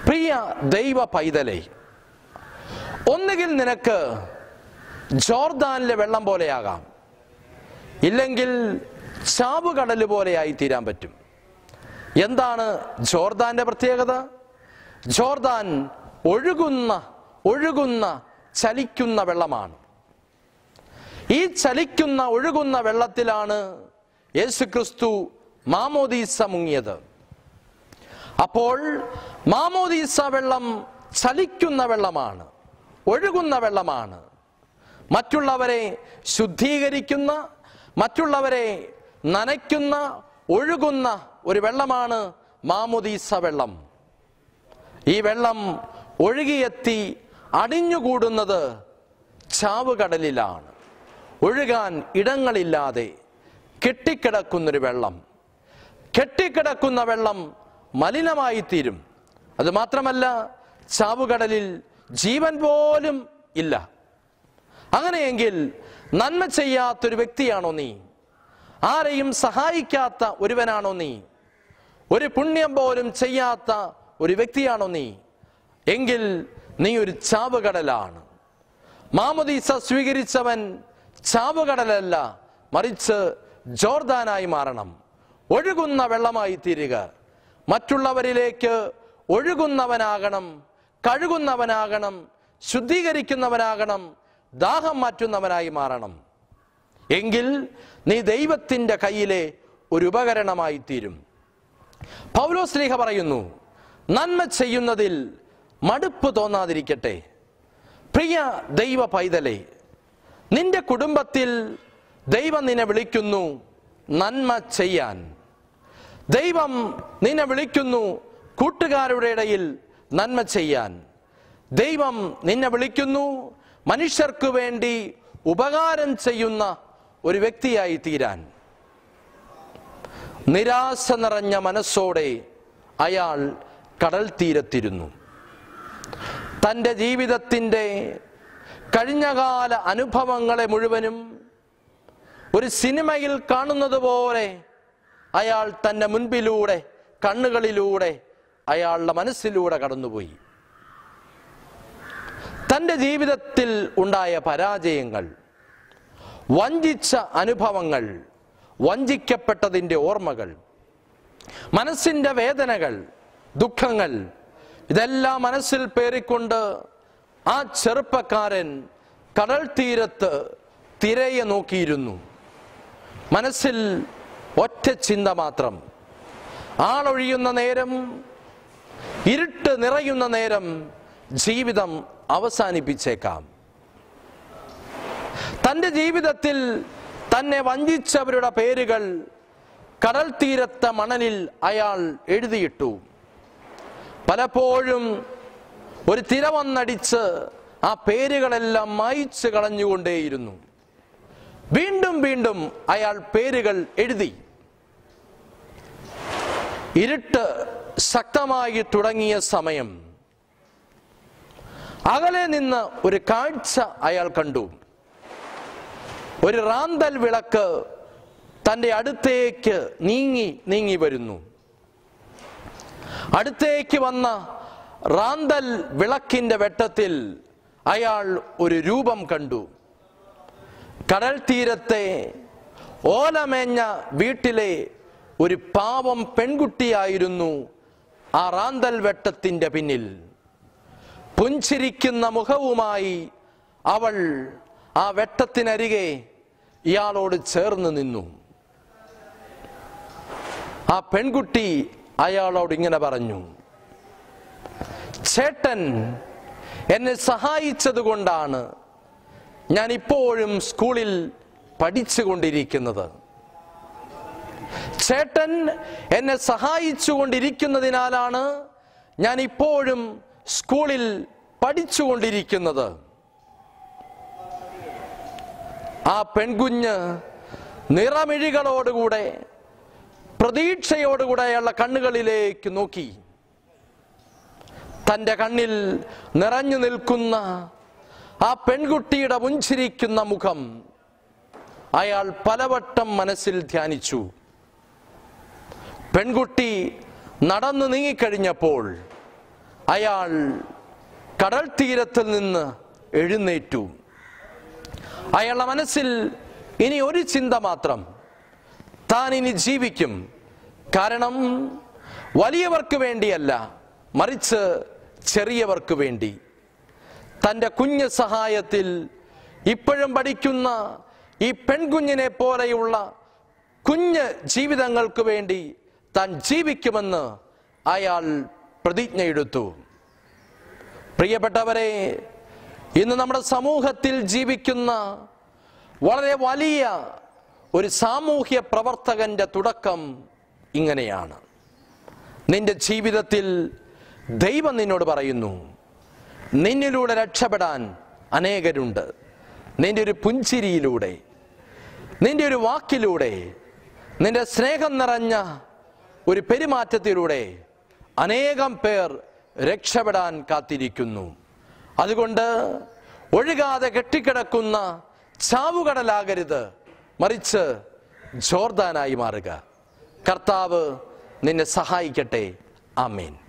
പ്രിയ ദൈവ പൈതലേ ഒന്നുകിൽ നിനക്ക് ജോർദാനിലെ വെള്ളം പോലെയാകാം ഇല്ലെങ്കിൽ ചാവുകടൽ പോലെയായി തീരാൻ പറ്റും എന്താണ് ജോർദാന്റെ പ്രത്യേകത ജോർദാൻ ഒഴുകുന്ന ഒഴുകുന്ന ചലിക്കുന്ന വെള്ളമാണ് ഈ ചലിക്കുന്ന ഒഴുകുന്ന വെള്ളത്തിലാണ് യേശുക്രിസ്തു മാമോദീസ മുങ്ങിയത് അപ്പോൾ മാമോദീസ വെള്ളം ചലിക്കുന്ന വെള്ളമാണ് ഒഴുകുന്ന വെള്ളമാണ് മറ്റുള്ളവരെ ശുദ്ധീകരിക്കുന്ന മറ്റുള്ളവരെ നനയ്ക്കുന്ന ഒഴുകുന്ന ഒരു വെള്ളമാണ് മാമോദീസ വെള്ളം ഈ വെള്ളം ഒഴുകിയെത്തി അടിഞ്ഞുകൂടുന്നത് ചാവുകടലിലാണ് ഒഴുകാൻ ഇടങ്ങളില്ലാതെ കെട്ടിക്കിടക്കുന്നൊരു വെള്ളം കെട്ടിക്കിടക്കുന്ന വെള്ളം മലിനമായി തീരും അത് മാത്രമല്ല ചാവുകടലിൽ ജീവൻ പോലും ഇല്ല അങ്ങനെയെങ്കിൽ നന്മ ചെയ്യാത്തൊരു വ്യക്തിയാണോ നീ ആരെയും സഹായിക്കാത്ത ഒരുവനാണോ നീ ഒരു പുണ്യം പോലും ചെയ്യാത്ത ഒരു വ്യക്തിയാണോ നീ എങ്കിൽ നീ ഒരു ചാവുകടലാണ് മാമദീസ സ്വീകരിച്ചവൻ ചാവുകടലല്ല മറിച്ച് ജോർദാനായി മാറണം ഒഴുകുന്ന വെള്ളമായി തീരുക മറ്റുള്ളവരിലേക്ക് ഒഴുകുന്നവനാകണം കഴുകുന്നവനാകണം ശുദ്ധീകരിക്കുന്നവനാകണം ദാഹം മാറ്റുന്നവനായി മാറണം എങ്കിൽ നീ ദൈവത്തിൻ്റെ കയ്യിലെ ഒരു ഉപകരണമായി തീരും പൗലോസ് ലീഹ പറയുന്നു നന്മ ചെയ്യുന്നതിൽ മടുപ്പ് തോന്നാതിരിക്കട്ടെ പ്രിയ ദൈവ പൈതലേ നിന്റെ കുടുംബത്തിൽ ദൈവം നിന്നെ വിളിക്കുന്നു നന്മ ചെയ്യാൻ ദൈവം നിന്നെ വിളിക്കുന്നു കൂട്ടുകാരുടെ ഇടയിൽ നന്മ ചെയ്യാൻ ദൈവം നിന്നെ വിളിക്കുന്നു മനുഷ്യർക്ക് വേണ്ടി ഉപകാരം ചെയ്യുന്ന ഒരു വ്യക്തിയായി തീരാൻ നിരാശ നിറഞ്ഞ മനസ്സോടെ അയാൾ കടൽ തീരത്തിരുന്നു തൻ്റെ ജീവിതത്തിൻ്റെ കഴിഞ്ഞകാല അനുഭവങ്ങളെ മുഴുവനും ഒരു സിനിമയിൽ കാണുന്നത് പോലെ അയാൾ തൻ്റെ മുൻപിലൂടെ കണ്ണുകളിലൂടെ അയാളുടെ മനസ്സിലൂടെ കടന്നുപോയി തൻ്റെ ജീവിതത്തിൽ ഉണ്ടായ പരാജയങ്ങൾ വഞ്ചിച്ച അനുഭവങ്ങൾ വഞ്ചിക്കപ്പെട്ടതിൻ്റെ ഓർമ്മകൾ മനസ്സിൻ്റെ വേദനകൾ ദുഃഖങ്ങൾ ഇതെല്ലാം മനസ്സിൽ പേറിക്കൊണ്ട് ആ ചെറുപ്പക്കാരൻ കടൽ തീരത്ത് തിരയെ നോക്കിയിരുന്നു മനസ്സിൽ ഒറ്റ ചിന്ത മാത്രം ആളൊഴിയുന്ന നേരം ഇരുട്ട് നിറയുന്ന നേരം ജീവിതം അവസാനിപ്പിച്ചേക്കാം തൻ്റെ ജീവിതത്തിൽ തന്നെ വഞ്ചിച്ചവരുടെ പേരുകൾ കടൽ തീരത്ത മണലിൽ അയാൾ എഴുതിയിട്ടു പലപ്പോഴും ഒരു തിര വന്നടിച്ച് ആ പേരുകളെല്ലാം മായിച്ച് കളഞ്ഞുകൊണ്ടേയിരുന്നു വീണ്ടും വീണ്ടും അയാൾ പേരുകൾ എഴുതി ഇരുട്ട് ശക്തമായി തുടങ്ങിയ സമയം അകലെ നിന്ന് ഒരു കാഴ്ച അയാൾ കണ്ടു ഒരു റാന്തൽ വിളക്ക് തൻ്റെ അടുത്തേക്ക് നീങ്ങി നീങ്ങി വരുന്നു അടുത്തേക്ക് വന്ന റാന്തൽ വിളക്കിന്റെ വെട്ടത്തിൽ അയാൾ ഒരു രൂപം കണ്ടു കടൽ തീരത്തെ ഓലമേഞ്ഞ വീട്ടിലെ ഒരു പാവം പെൺകുട്ടിയായിരുന്നു ആ റാന്തൽ വെട്ടത്തിന്റെ പിന്നിൽ പുഞ്ചിരിക്കുന്ന മുഖവുമായി അവൾ ആ വെട്ടത്തിനരികെ ഇയാളോട് ചേർന്ന് നിന്നു ആ പെൺകുട്ടി അയാളോട് ഇങ്ങനെ പറഞ്ഞു ചേട്ടൻ എന്നെ സഹായിച്ചത് കൊണ്ടാണ് ഞാൻ ഇപ്പോഴും സ്കൂളിൽ പഠിച്ചുകൊണ്ടിരിക്കുന്നത് ചേട്ടൻ എന്നെ സഹായിച്ചുകൊണ്ടിരിക്കുന്നതിനാലാണ് ഞാൻ ഇപ്പോഴും സ്കൂളിൽ പഠിച്ചുകൊണ്ടിരിക്കുന്നത് ആ പെൺകുഞ്ഞ് നിറമിഴികളോടുകൂടെ പ്രതീക്ഷയോടുകൂടെ അയാളുടെ കണ്ണുകളിലേക്ക് നോക്കി തൻ്റെ കണ്ണിൽ നിറഞ്ഞു നിൽക്കുന്ന ആ പെൺകുട്ടിയുടെ പുഞ്ചിരിക്കുന്ന മുഖം അയാൾ പലവട്ടം മനസ്സിൽ ധ്യാനിച്ചു പെൺകുട്ടി നടന്നു നീങ്ങിക്കഴിഞ്ഞപ്പോൾ അയാൾ കടൽ തീരത്തിൽ നിന്ന് എഴുന്നേറ്റു അയാളുടെ മനസ്സിൽ ഇനി ഒരു ചിന്ത മാത്രം താൻ ഇനി ജീവിക്കും കാരണം വലിയവർക്ക് വേണ്ടിയല്ല മറിച്ച് ചെറിയവർക്ക് വേണ്ടി തൻ്റെ കുഞ്ഞ് സഹായത്തിൽ ഇപ്പോഴും പഠിക്കുന്ന ഈ പെൺകുഞ്ഞിനെ പോലെയുള്ള കുഞ്ഞ് ജീവിതങ്ങൾക്ക് വേണ്ടി താൻ ജീവിക്കുമെന്ന് അയാൾ പ്രതിജ്ഞയെടുത്തു പ്രിയപ്പെട്ടവരെ ഇന്ന് നമ്മുടെ സമൂഹത്തിൽ ജീവിക്കുന്ന വളരെ വലിയ ഒരു സാമൂഹ്യ പ്രവർത്തകന്റെ തുടക്കം ഇങ്ങനെയാണ് നിന്റെ ജീവിതത്തിൽ ദൈവം നിന്നോട് പറയുന്നു നിന്നിലൂടെ രക്ഷപ്പെടാൻ അനേകരുണ്ട് നിന്റെ ഒരു പുഞ്ചിരിയിലൂടെ നിന്റെ ഒരു വാക്കിലൂടെ നിന്റെ സ്നേഹം നിറഞ്ഞ ഒരു പെരുമാറ്റത്തിലൂടെ അനേകം പേർ രക്ഷപ്പെടാൻ കാത്തിരിക്കുന്നു അതുകൊണ്ട് ഒഴുകാതെ കെട്ടിക്കിടക്കുന്ന ചാവുകടലാകരുത് മറിച്ച് ജോർദാനായി മാറുക കർത്താവ് നിന്നെ സഹായിക്കട്ടെ ആമേൻ